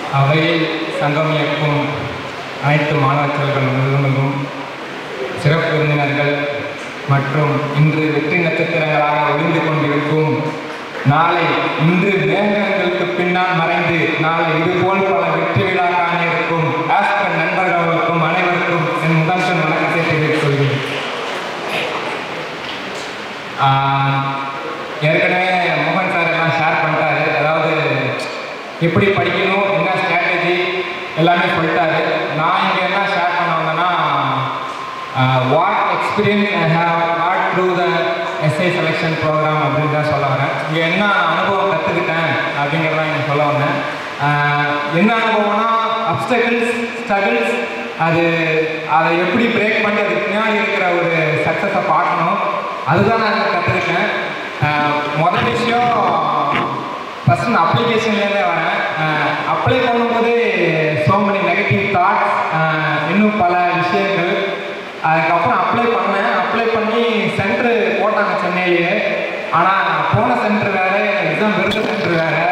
அவையில் சங்கம் இயக்கும் அனைத்து மாணவ செல்வர்கள் நிறுவனங்களும் சிறப்பு விருந்தினர்கள் மற்றும் இன்று வெற்றி நட்சத்திரங்களாக ஒளிந்து கொண்டிருக்கும் நாளை இன்று மேகங்களுக்கு பின்னால் மறைந்து நாளை இதுபோல் பல வெற்றி விழா காண இருக்கும் ஆஸ்பன் நண்பர்களுக்கும் அனைவருக்கும் என் முதல் வணக்கத்தை தெரிவித்துக் கொள்கிறேன் ஆஹ், ஏற்கனவே மோகன் சார் எல்லாம் ஷேர் பண்ணிட்டாரு அதாவது எப்படி படிக்கணும் என்ன ஸ்ட்ராட்டஜி எல்லாமே சொல்லிட்டாரு நான் இங்கே என்ன ஷேர் பண்ண வந்தேன்னா what experience I have what through the SI selection program அப்படின்னு தான் சொல்ல வரேன் இங்கே என்ன அனுபவம் கற்றுக்கிட்டேன் அப்படிங்கிறத இங்கே சொல்ல வந்தேன் ஆஹ், என்ன அனுபவம்னா அப்டக்கிள்ஸ் ஸ்ட்ரகிள்ஸ் அது அதை எப்படி பிரேக் பண்ணி அதுக்கு பின்னாடி இருக்கிற ஒரு சக்ஸஸை பார்க்கணும் அதுதான் நான் கற்றுக்கிட்டேன் முதல் விஷயம் ஃபஸ்ட் நான் அப்ளிகேஷன்லேருந்தே வரேன் அப்ளை பண்ணும்போது ஸோ many நெகட்டிவ் தாட்ஸ் இன்னும் பல விஷயங்கள் அதுக்கப்புறம் அப்ளை பண்ணேன் அப்ளை பண்ணி சென்டர் போட்டாங்க சென்னையிலேயே ஆனால் போன சென்டர் வேறு எக்ஸாம் விருது சென்டர் வேறு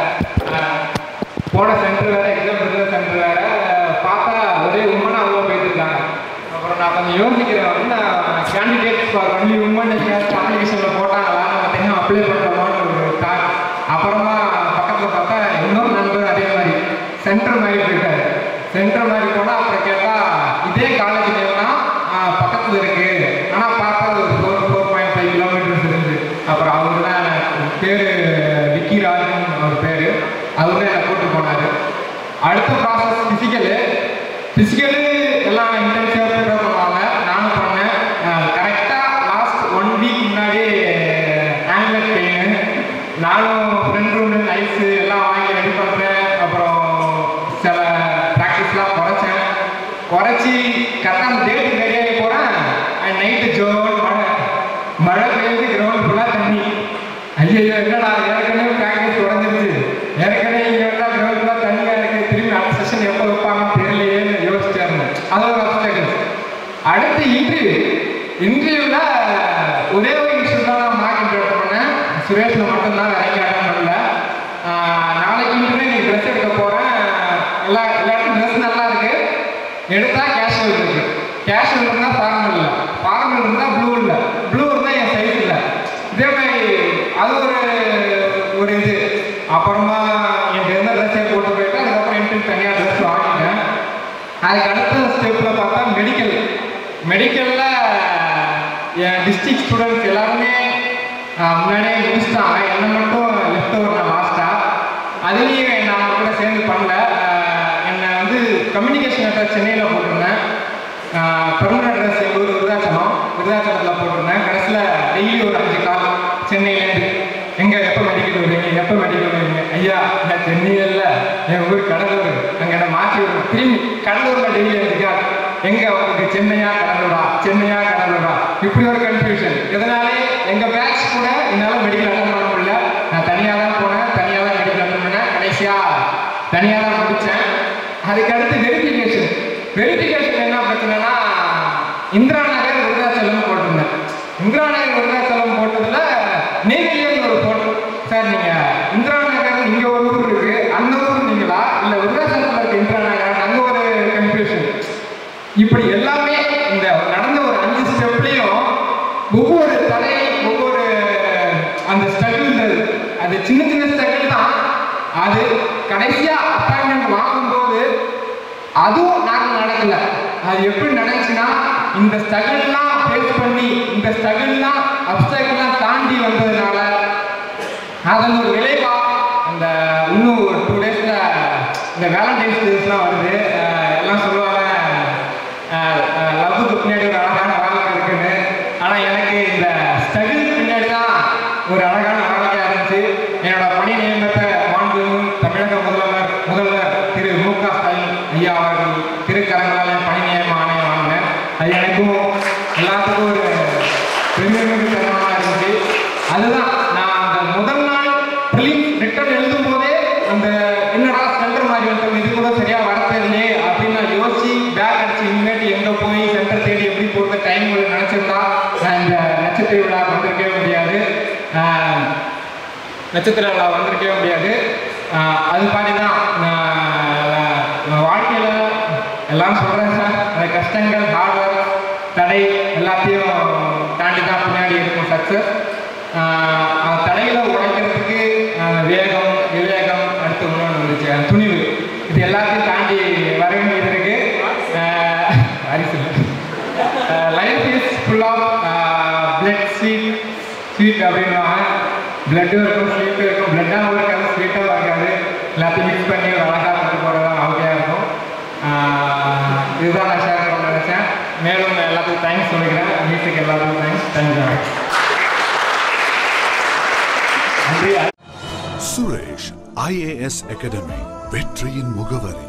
போன சென்டர் வேறு எக்ஸாம் விருது சென்டர் வேறு பார்த்தா ஒரே உண்மைனா அவ்வளோ போயிட்டுருக்காங்க அப்புறம் நான் கொஞ்சம் யோசிக்கிறேன் என்ன கேண்டிடேட்ஸ் ஃபார் ஒன்லி உமன் அப்ளிகேஷனில் போட்டாங்களா நம்ம தனியாக அப்ளை பண்ணுறோமான்னு ஒரு தாட் அப்புறமா பக்கத்தில் பார்த்தா இன்னொரு நண்பர் அதே மாதிரி சென்டர் மாதிரி போயிட்டாரு சென்டர் மாதிரி போனால் அப்புறம் கேட்டால் இதே காலேஜ் நேம்னா பக்கத்தில் இருக்கு ஆனால் பார்த்தா ஒரு four four point five kilometres இருந்து அப்புறம் அவர் தான் பேர் விக்கி ராஜன் அவர் பேர் அவர் தான் என்னை கூட்டு போனார் அடுத்த ப்ராசஸ் ஃபிசிக்கலு ஃபிசிக்கலு எல்லாம் இன்டென்சிவாக ப்ரிப்பேர் பண்ணுவாங்க நானும் பண்ணேன் கரெக்டாக லாஸ்ட் ஒன் வீக் முன்னாடி ஆங்குலர் பெயின் நானும் ஃப்ரெண்ட் ரூமு ஐஸு எல்லாம் வாங்கி ரெடி பண்ணுறேன் அப்புறம் சில ப்ராக்டிஸ்லாம் குறைச்சேன் குறைச்சி கரெக்டாக அந்த டேட்டு ரெடியாகி போகிறேன் நைட்டு ஜோன் மழை மழை பெய்யுது கிரவுண்ட் ஃபுல்லாக தண்ணி ஐயோ என்னடா ஏற்கனவே ப்ராக்டிஸ் உடஞ்சிருச்சு ஏற்கனவே இங்கே வந்தால் கிரவுண்ட் ஃபுல்லாக தண்ணியாக இருக்குது திரும்பி அடுத்த செஷன் எப்போ வைப்பாங்க தெரியலையேன்னு யோசிச்சே இருந்தேன் அது ஒரு அப்டேக்கல் அடுத்து இன்டர்வியூ இன்டர்வியூவில் ஒரே ஒரு இஷ்யூ தான் நான் மார்க் இன்டர்வியூ பண்ணேன் சுரேஷில் மட்டும்தான் வேற எங்கேயும் அட்டன் பண்ணல ஆஹ் நாளைக்கு இன்டர்வியூ நீ ட்ரெஸ் எடுக்க போகிறேன் எல்லா எல்லாருக்கும் ட்ரெஸ் நல்லா இருக்கு எடுத்தா கேஷுவல் இருக்கு கேஷுவல் இருந்தால் ஃபார்மல் இல்லை ஃபார்மல் இருந்தால் ப்ளூ இல்லை ப்ளூ இருந்தால் என் சைஸ் இல்லை இதே மாதிரி அது ஒரு ஒரு இது அப்புறமா என் இருந்த ட்ரெஸ்ஸே போட்டு போயிட்டு அதுக்கப்புறம் என்ட்டு தனியாக ட்ரெஸ் வாங்கிட்டேன் அதுக்கு அடுத்த ஸ்டெப்பில் பார்த்தா மெடிக்கல் மெடிக்கலில் என் டிஸ்ட்ரிக்ட் ஸ்டூடெண்ட்ஸ் எல்லாருமே ஆஹ், முன்னாடியே முடிச்சிட்டாங்க என்ன மட்டும் லெஃப்ட் ஓவர் நான் லாஸ்ட்டாக அதுலேயும் நான் அவங்க கூட சேர்ந்து பண்ணல ஆஹ், என்னை வந்து கம்யூனிகேஷன் அட்ரஸ் சென்னையில் போட்டிருந்தேன் பெருமன் அட்ரஸ் எங்கள் ஊர் விருதாச்சலம் விருதாச்சலத்தில் போட்டிருந்தேன் கடைசியில் டெய்லி ஒரு அஞ்சு கால் சென்னையிலேருந்து எங்கே எப்போ மெடிக்கல் வருவீங்க எப்போ மெடிக்கல் வருவீங்க ஐயா நான் சென்னையில் இல்லை என் ஊர் கடலூர் அங்கே என்ன மாற்றி விடுவோம் திரும்பி கடலூரில் டெய்லி அஞ்சு கால் எங்கே உங்களுக்கு சென்னையா கடலூரா சென்னையா கடலூரா இப்படி ஒரு கன்ஃபியூஷன் இதனாலே எங்கள் பேட்ச் கூட என்னால் மெடிக்கல் அட்டன் பண்ண முடியல நான் தனியாக தான் போனேன் தனியாக தான் மெடிக்கல் அட்டன் பண்ணேன் கடைசியாக தனியாக தான் முடித்தேன் அதுக்கு அடுத்து வெரிஃபிகேஷன் வெரிஃபிகேஷன் என்ன பிரச்சனைனா இந்திரா நகர் விருதாச்சலம் போட்டிருந்தேன் இந்திரா நகர் விருதாச்சலம் போட்டதுல நெய்வேலியில் ஒரு போட்டோ சார் நீங்க இந்திரா நகர் இங்க ஒரு ஊர் இருக்கு அந்த ஊர் நீங்களா இல்ல விருதாச்சலத்துல இருக்க இந்திரா நகர் அங்க ஒரு கன்ஃபியூஷன் இப்படி எல்லாமே இந்த நடந்த ஒரு அஞ்சு ஸ்டெப்லையும் ஒவ்வொரு தலை ஒவ்வொரு அந்த ஸ்ட்ரகிள் அது சின்ன சின்ன ஸ்ட்ரகிள் தான் அது கடைசியா அப்பாயின்மெண்ட் வாங்கும்போது அதுவும் நாங்கள் நடக்கல அது எப்படி நடந்துச்சுன்னா இந்த ஸ்ட்ரகிள்லாம் ஃபேஸ் பண்ணி இந்த ஸ்ட்ரகிள்லாம் அப்டக்கெல்லாம் தாண்டி வந்ததுனால அதன் ஒரு விளைவா இந்த இன்னும் ஒரு டூ டேஸ்ல இந்த வேலண்டைன்ஸ் டேஸ்லாம் வருது அஹ் எல்லாம் சொல்லுவாங்க லவ்வுக்கு பின்னாடி ஒரு அழகான வாழ்க்கை இருக்குன்னு ஆனால் எனக்கு இந்த ஸ்ட்ரகிள் பின்னாடி தான் ஒரு அழகான வாழ்க்கையாக இருந்துச்சு என்னோட பணி நியமனத்தை மாண்புமிகு தமிழக முதல்வர் முதல்வர் திரு மு க ஸ்டாலின் ஐயா அவர்கள் திருக்கரங்களால் என் பணி நியமன ஆணையம் வாங்கினேன் அது எனக்கும் எல்லாத்துக்கும் ஒரு பெருமைமிகு தருணமாக இருந்துச்சு அதுதான் நான் அந்த முதல் நாள் ப்ரிலிம் ரிட்டர்ன் எழுதும் போதே அந்த என்னடா சென்டர் மாதிரி வந்து இது கூட சரியா வரத்தேவையே அப்படின்னு நான் யோசிச்சு பேக் அடிச்சு இனிமேட்டு எங்க போய் சென்டர் தேடி எப்படி போகிறது டைம் நினைச்சிருந்தா நான் இந்த நட்சத்திர விழா வந்திருக்கவே முடியாது ஆஹ் நட்சத்திர விழா வந்திருக்கவே முடியாது ஆஹ் அது மாதிரி தான் நான் எல்லாம் சொல்கிறேன் சார் அந்த கஷ்டங்கள் ஹார்ட் ஒர்க் தடை எல்லாத்தையும் தாண்டி தான் பின்னாடி இருக்கும் சக்ஸஸ் அந்த தடைகளை உடைக்கிறதுக்கு ஆஹ், வேகம் விவேகம் அடுத்து இன்னொன்று வந்துச்சு அந்த துணிவு இது எல்லாத்தையும் தாண்டி வர வேண்டியது இருக்கு அரிசி life is full of blood sweet sweet அப்படின்வாங்க பிளட்டும் இருக்கும் ஸ்வீட்டும் இருக்கும் பிளட்டாகவும் இருக்காது ஸ்வீட்டாகவும் இருக்காது எல்லாத்தையும் மிக்ஸ் பண்ணி ஒரு அழகாக கொண்டு போகிறது தான் வாழ்க்கையாக இருக்கும் ஆஹ் இதுதான் நான் ஷேர் பண்ண நினச்சேன் மேலும் எல்லாத்துக்கும் தேங்க்ஸ் சொல்லிக்கிறேன் மியூசிக் எல்லாத்துக்கும் தேங்க்ஸ் தேங்க்யூ நன்றி சுரேஷ் ஐஏஎஸ் அகாடமி வெற்றியின் முகவரி